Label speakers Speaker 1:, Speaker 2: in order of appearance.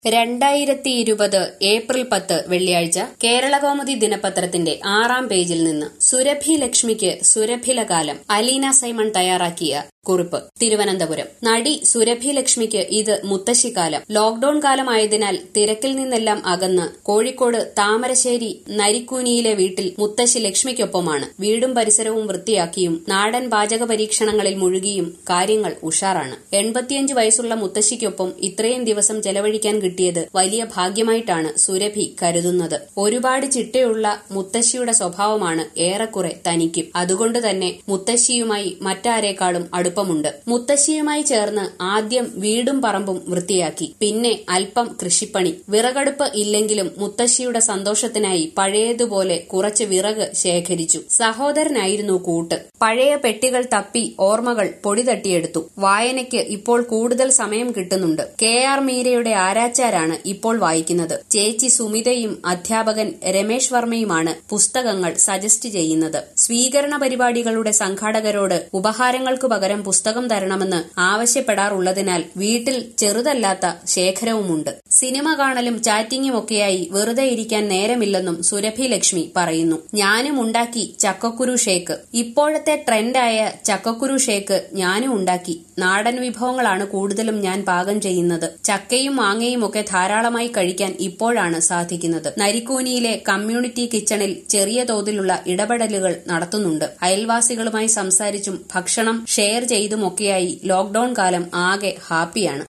Speaker 1: രണ്ടായിരത്തി ഇരുപത് ഏപ്രിൽ പത്ത് വെള്ളിയാഴ്ച കേരളകൗമുദി ദിനപത്രത്തിന്റെ ആറാം പേജിൽ നിന്ന് സുരഭി ലക്ഷ്മിക്ക് സുരഭില കാലം അലീന സൈമൺ തയ്യാറാക്കിയ കുറിപ്പ് തിരുവനന്തപുരം നടി സുരഭി ലക്ഷ്മിക്ക് ഇത് മുത്തശ്ശിക്കാലം ലോക്ഡൌൺ കാലമായതിനാൽ തിരക്കിൽ നിന്നെല്ലാം അകന്ന് കോഴിക്കോട് താമരശ്ശേരി നരിക്കൂനിയിലെ വീട്ടിൽ മുത്തശ്ശി ലക്ഷ്മിക്കൊപ്പമാണ് വീടും പരിസരവും വൃത്തിയാക്കിയും നാടൻ പാചക പരീക്ഷണങ്ങളിൽ മുഴുകിയും കാര്യങ്ങൾ ഉഷാറാണ് എൺപത്തിയഞ്ച് വയസ്സുള്ള മുത്തശ്ശിക്കൊപ്പം ഇത്രയും ദിവസം ചെലവഴിക്കാൻ കിട്ടിയത് വലിയ ഭാഗ്യമായിട്ടാണ് സുരഭി കരുതുന്നത് ഒരുപാട് ചിട്ടയുള്ള മുത്തശ്ശിയുടെ സ്വഭാവമാണ് ഏറെക്കുറെ തനിക്കും അതുകൊണ്ട് തന്നെ മുത്തശ്ശിയുമായി മറ്റാരേക്കാളും അടുപ്പമുണ്ട് മുത്തശ്ശിയുമായി ചേർന്ന് ആദ്യം വീടും പറമ്പും വൃത്തിയാക്കി പിന്നെ അല്പം കൃഷിപ്പണി വിറകടുപ്പ് ഇല്ലെങ്കിലും മുത്തശ്ശിയുടെ സന്തോഷത്തിനായി പഴയതുപോലെ കുറച്ച് വിറക് ശേഖരിച്ചു സഹോദരനായിരുന്നു കൂട്ട് പഴയ പെട്ടികൾ തപ്പി ഓർമ്മകൾ പൊടി തട്ടിയെടുത്തു വായനയ്ക്ക് ഇപ്പോൾ കൂടുതൽ സമയം കിട്ടുന്നുണ്ട് കെ ആർ മീരയുടെ ആരാച്ചാരാണ് ഇപ്പോൾ വായിക്കുന്നത് ചേച്ചി സുമിതയും അധ്യാപകൻ രമേശ് വർമ്മയുമാണ് പുസ്തകങ്ങൾ സജസ്റ്റ് ചെയ്യുന്നത് സ്വീകരണ പരിപാടികളുടെ സംഘാടകരോട് ഉപഹാരങ്ങൾക്ക് പകരം പുസ്തകം തരണമെന്ന് ആവശ്യപ്പെടാറുള്ളതിനാൽ വീട്ടിൽ ചെറുതല്ലാത്ത ശേഖരവുമുണ്ട് സിനിമ കാണലും ചാറ്റിംഗും ഒക്കെയായി വെറുതെ ഇരിക്കാൻ നേരമില്ലെന്നും സുരഭി ലക്ഷ്മി പറയുന്നു ഞാനും ഉണ്ടാക്കി ചക്കക്കുരു ഷേക്ക് ഇപ്പോഴത്തെ ട്രെൻഡായ ചക്കക്കുരു ഷേക്ക് ഞാനും ഉണ്ടാക്കി നാടൻ വിഭവങ്ങളാണ് കൂടുതലും ഞാൻ പാകം ചെയ്യുന്നത് ചക്കയും മാങ്ങയും ഒക്കെ ധാരാളമായി കഴിക്കാൻ ഇപ്പോഴാണ് സാധിക്കുന്നത് നരിക്കൂനിയിലെ കമ്മ്യൂണിറ്റി കിച്ചണിൽ ചെറിയ തോതിലുള്ള ഇടപെടലുകൾ നടത്തുന്നുണ്ട് അയൽവാസികളുമായി സംസാരിച്ചും ഭക്ഷണം ഷെയർ ചെയ്തുമൊക്കെയായി ലോക്ഡൌൺ കാലം ആകെ ഹാപ്പിയാണ്